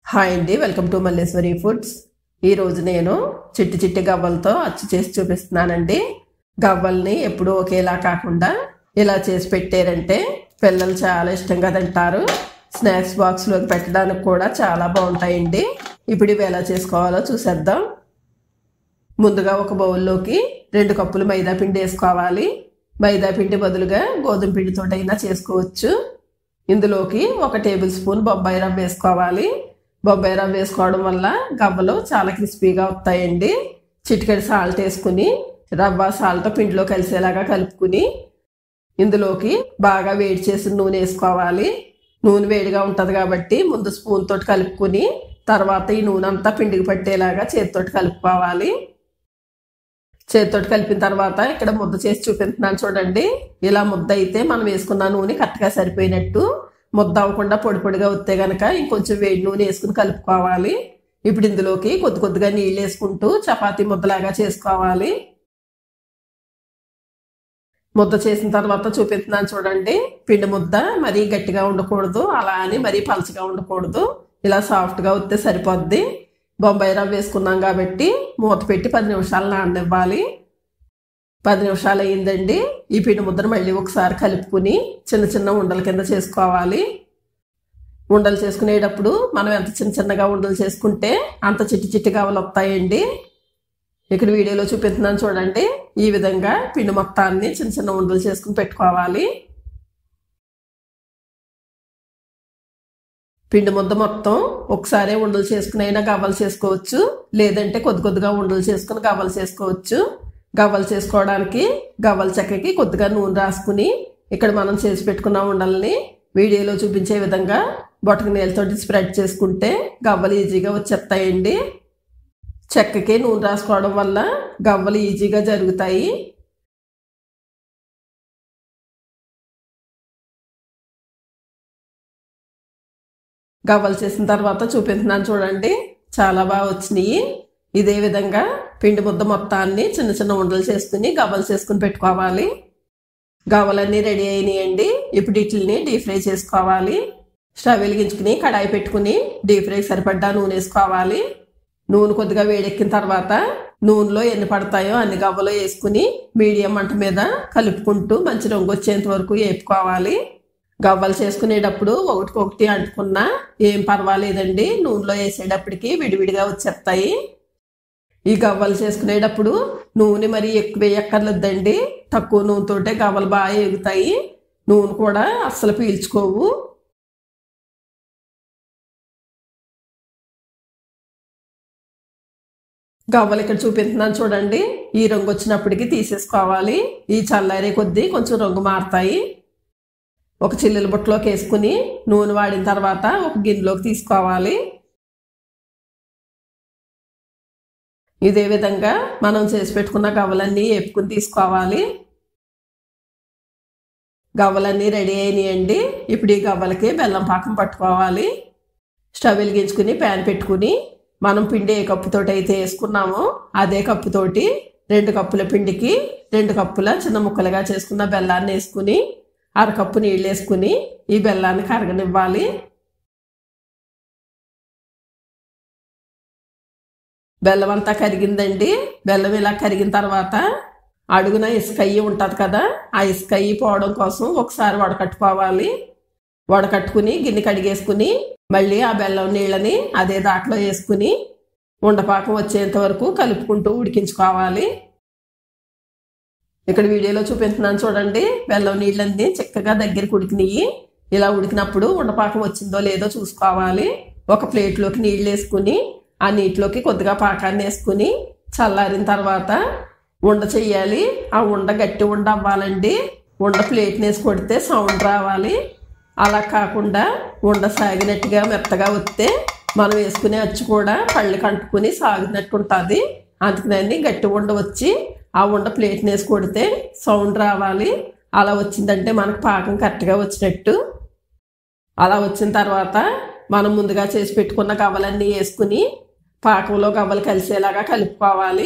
hi అండి welcome to Malleswari foods ఈరోజు నేను చిట్టి చిట్టి గవ్వలతో అచ్చు చేసి చూపిస్తున్నానండి గవ్వల్ని ఎప్పుడూ ఒకేలా కాకుండా ఇలా చేసి పెట్టారంటే పిల్లలు చాలా ఇష్టంగా తింటారు స్నాక్స్ బాక్స్లోకి పెట్టడానికి కూడా చాలా బాగుంటాయండి ఇప్పుడు ఇవి ఎలా చేసుకోవాలో చూసేద్దాం ముందుగా ఒక బౌల్లోకి రెండు కప్పులు మైదా పిండి వేసుకోవాలి మైదా పిండి బదులుగా గోధుమ పిండితోటైనా చేసుకోవచ్చు ఇందులోకి ఒక టేబుల్ స్పూన్ బొంబాయి రవ్వ వేసుకోవాలి బొంబాయి రవ్వ వేసుకోవడం వల్ల గవ్వలు చాలా క్రిస్పీగా వస్తాయండి చిటికెడు సాల్ట్ వేసుకుని రవ్వ సాల్ట్ పిండిలో కలిసేలాగా కలుపుకుని ఇందులోకి బాగా వేడి చేసిన నూనె వేసుకోవాలి నూనె వేడిగా ఉంటుంది కాబట్టి ముందు స్పూన్ తోటి కలుపుకుని తర్వాత ఈ నూనె అంతా పిండికి పట్టేలాగా చేతితోటి కలుపుకోవాలి చేతితోటి కలిపిన తర్వాత ఇక్కడ ముద్ద చేసి చూపిస్తున్నాను చూడండి ఇలా ముద్ద అయితే మనం వేసుకున్న నూనె కరెక్ట్గా సరిపోయినట్టు ముద్ద అవ్వకుండా పొడి పొడిగా వస్తే గనక ఇంకొంచెం వేడి నూనె వేసుకుని కలుపుకోవాలి ఇప్పుడు ఇందులోకి కొద్ది కొద్దిగా నీళ్ళు వేసుకుంటూ చపాతీ ముద్దలాగా చేసుకోవాలి ముద్ద చేసిన తర్వాత చూపిస్తున్నాను చూడండి పిండి ముద్ద మరీ గట్టిగా ఉండకూడదు అలా అని మరీ పలచగా ఉండకూడదు ఇలా సాఫ్ట్గా వస్తే సరిపోద్ది బొంబాయి రవ్వ వేసుకున్నాం కాబట్టి మూత పెట్టి పది నిమిషాలు నాననివ్వాలి పది నిమిషాలు అయ్యిందండి ఈ పిండి ముద్దను మళ్ళీ ఒకసారి కలుపుకుని చిన్న చిన్న ఉండల కింద చేసుకోవాలి ఉండలు చేసుకునేటప్పుడు మనం ఎంత చిన్న చిన్నగా ఉండలు చేసుకుంటే అంత చిట్టి చిట్టి కావలు వస్తాయండి ఇక్కడ వీడియోలో చూపిస్తున్నాను చూడండి ఈ విధంగా పిండి మొత్తాన్ని చిన్న చిన్న ఉండలు చేసుకుని పెట్టుకోవాలి పిండి ముద్ద మొత్తం ఒకసారి ఉండలు చేసుకుని అయినా గవ్వలు చేసుకోవచ్చు లేదంటే కొద్ది కొద్దిగా ఉండలు చేసుకుని గవ్వలు చేసుకోవచ్చు గవ్వలు చేసుకోవడానికి గవ్వల చెక్కకి కొద్దిగా నూనె రాసుకుని ఇక్కడ మనం చేసి పెట్టుకున్న ఉండల్ని వీడియోలో చూపించే విధంగా బొటక నీళ్ళతోటి స్ప్రెడ్ చేసుకుంటే గవ్వలు ఈజీగా వచ్చేస్తాయండి చెక్కకి నూనె రాసుకోవడం వల్ల గవ్వలు ఈజీగా జరుగుతాయి గవ్వలు చేసిన తర్వాత చూపిస్తున్నాను చూడండి చాలా బాగా వచ్చినాయి ఇదే విధంగా పిండి ముద్ద మొత్తాన్ని చిన్న చిన్న ఉండలు చేసుకుని గవ్వలు చేసుకుని పెట్టుకోవాలి గవ్వలన్నీ రెడీ అయినాయండి ఇప్పుడు వీటిని డీప్ ఫ్రై చేసుకోవాలి స్టవ్ వెలిగించుకుని కడాయి పెట్టుకుని డీప్ ఫ్రై సరిపడ్డా నూనె వేసుకోవాలి నూనె కొద్దిగా వేడెక్కిన తర్వాత నూనెలో ఎన్ని పడతాయో అన్ని గవ్వలు వేసుకుని మీడియం మంట మీద కలుపుకుంటూ మంచి రంగు వచ్చేంత వరకు వేపుకోవాలి గవ్వలు చేసుకునేటప్పుడు ఒకటికొకటి అంటుకున్నా ఏం పర్వాలేదండి నూనెలో వేసేటప్పటికి విడివిడిగా వచ్చేస్తాయి ఈ గవ్వలు చేసుకునేటప్పుడు నూనె మరి ఎక్కువ వేయక్కర్లేదండి తక్కువ నూనెతోటే గవ్వలు బాగా ఎగుతాయి నూనె కూడా అస్సలు పీల్చుకోవు గవ్వలు ఇక్కడ చూపిస్తున్నాను చూడండి ఈ రంగు వచ్చినప్పటికి తీసేసుకోవాలి ఈ చల్లారే కొద్దీ కొంచెం రంగు మారుతాయి ఒక చిల్లుల బుట్టలోకి వేసుకుని నూనె వాడిన తర్వాత ఒక గిన్నెలోకి తీసుకోవాలి ఇదే విధంగా మనం చేసి పెట్టుకున్న గవ్వలన్నీ వేపుకుని తీసుకోవాలి గవ్వలన్నీ రెడీ అయినాయండి ఇప్పుడు ఈ గవ్వలకి బెల్లం పాకం పట్టుకోవాలి స్టవ్ వెలిగించుకుని ప్యాన్ పెట్టుకుని మనం పిండి ఏ కప్పుతోటి అయితే వేసుకున్నామో అదే కప్పుతోటి రెండు కప్పుల పిండికి రెండు కప్పుల చిన్న ముక్కలుగా చేసుకున్న బెల్లాన్ని వేసుకుని అరకప్పు నీళ్ళు వేసుకుని ఈ బెల్లాన్ని కరగనివ్వాలి బెల్లం అంతా కరిగిందండి బెల్లం ఇలా కరిగిన తర్వాత అడుగున ఇసుక అయ్యి ఉంటుంది కదా ఆ ఇసుక అయ్యి పోవడం కోసం ఒకసారి వడకట్టుకోవాలి వడకట్టుకుని గిన్నె కడిగేసుకుని మళ్ళీ ఆ బెల్లం నీళ్ళని అదే దాంట్లో వేసుకుని ఉండపాకం వచ్చేంత వరకు కలుపుకుంటూ ఉడికించుకోవాలి ఇక్కడ వీడియోలో చూపిస్తున్నాను చూడండి బెల్లం నీళ్ళన్నీ చక్కగా దగ్గరికి ఉడికినాయి ఇలా ఉడికినప్పుడు ఉండపాకం వచ్చిందో లేదో చూసుకోవాలి ఒక ప్లేట్లోకి నీళ్ళు వేసుకుని ఆ నీటిలోకి కొద్దిగా పాకాన్ని వేసుకుని చల్లారిన తర్వాత ఉండ చెయ్యాలి ఆ ఉండ గట్టి ఉండ అవ్వాలండి ఉండ ప్లేట్ని వేసి కొడితే సౌండ్ రావాలి అలా కాకుండా ఉండ సాగినట్టుగా మెత్తగా వస్తే మనం వేసుకునే అచ్చు కూడా పళ్ళు కంటుకుని సాగినట్టు ఉంటుంది అందుకని గట్టి ఉండ వచ్చి ఆ ఉండ ప్లేట్ని వేసి కొడితే సౌండ్ రావాలి అలా వచ్చిందంటే మనకు పాకం కరెక్ట్గా వచ్చినట్టు అలా వచ్చిన తర్వాత మనం ముందుగా చేసి పెట్టుకున్న గవ్వలన్నీ వేసుకుని పాకంలో గవ్వలు కలిసేలాగా కలుపుకోవాలి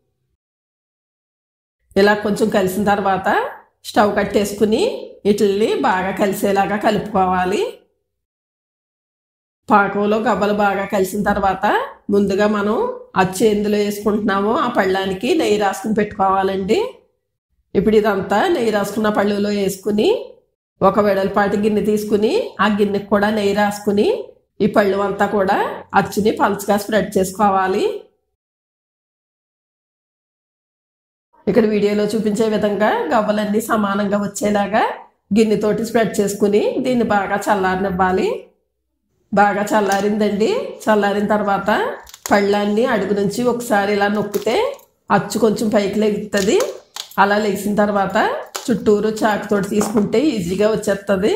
ఇలా కొంచెం కలిసిన తర్వాత స్టవ్ కట్టేసుకుని వీటిల్ని బాగా కలిసేలాగా కలుపుకోవాలి పాకంలో గవ్వలు బాగా కలిసిన తర్వాత ముందుగా మనం అచ్చు ఎందులో వేసుకుంటున్నామో ఆ పళ్ళానికి నెయ్యి రాసుకుని పెట్టుకోవాలండి ఇప్పుడు ఇదంతా నెయ్యి రాసుకున్న పళ్ళులో వేసుకుని ఒక వెడల్పాటి గిన్నె తీసుకుని ఆ గిన్నెకి కూడా నెయ్యి రాసుకుని ఈ పళ్ళు అంతా కూడా అచ్చుని పలుచగా స్ప్రెడ్ చేసుకోవాలి ఇక్కడ వీడియోలో చూపించే విధంగా గవ్వలన్నీ సమానంగా వచ్చేలాగా గిన్నెతోటి స్ప్రెడ్ చేసుకుని దీన్ని బాగా చల్లారనివ్వాలి బాగా చల్లారిందండి చల్లారిన తర్వాత పళ్ళాన్ని అడుగు నుంచి ఒకసారి ఇలా నొక్కితే అచ్చు కొంచెం పైకి లెగుతుంది అలా లెగిసిన తర్వాత చుట్టూరు చాకుతోటి తీసుకుంటే ఈజీగా వచ్చేస్తుంది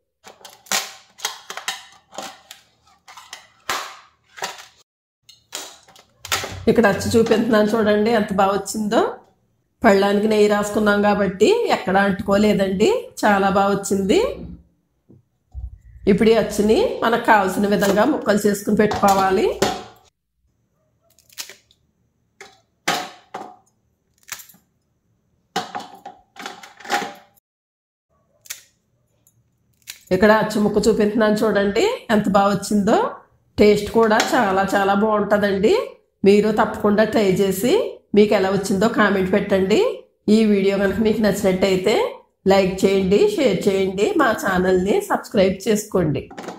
ఇక్కడ అచ్చు చూపిస్తున్నాను చూడండి ఎంత బాగా వచ్చిందో పళ్ళానికి నెయ్యి రాసుకున్నాం కాబట్టి ఎక్కడ అంటుకోలేదండి చాలా బాగా వచ్చింది ఇప్పుడు ఈ అచ్చుని మనకు కావాల్సిన విధంగా ముక్కలు చేసుకుని పెట్టుకోవాలి ఇక్కడ అచ్చు ముక్క చూపిస్తున్నాను చూడండి ఎంత బాగా వచ్చిందో టేస్ట్ కూడా చాలా చాలా బాగుంటుందండి మీరు తప్పకుండా ట్రై చేసి మీకు ఎలా వచ్చిందో కామెంట్ పెట్టండి ఈ వీడియో కనుక మీకు నచ్చినట్టయితే లైక్ చేయండి షేర్ చేయండి మా ఛానల్ని సబ్స్క్రైబ్ చేసుకోండి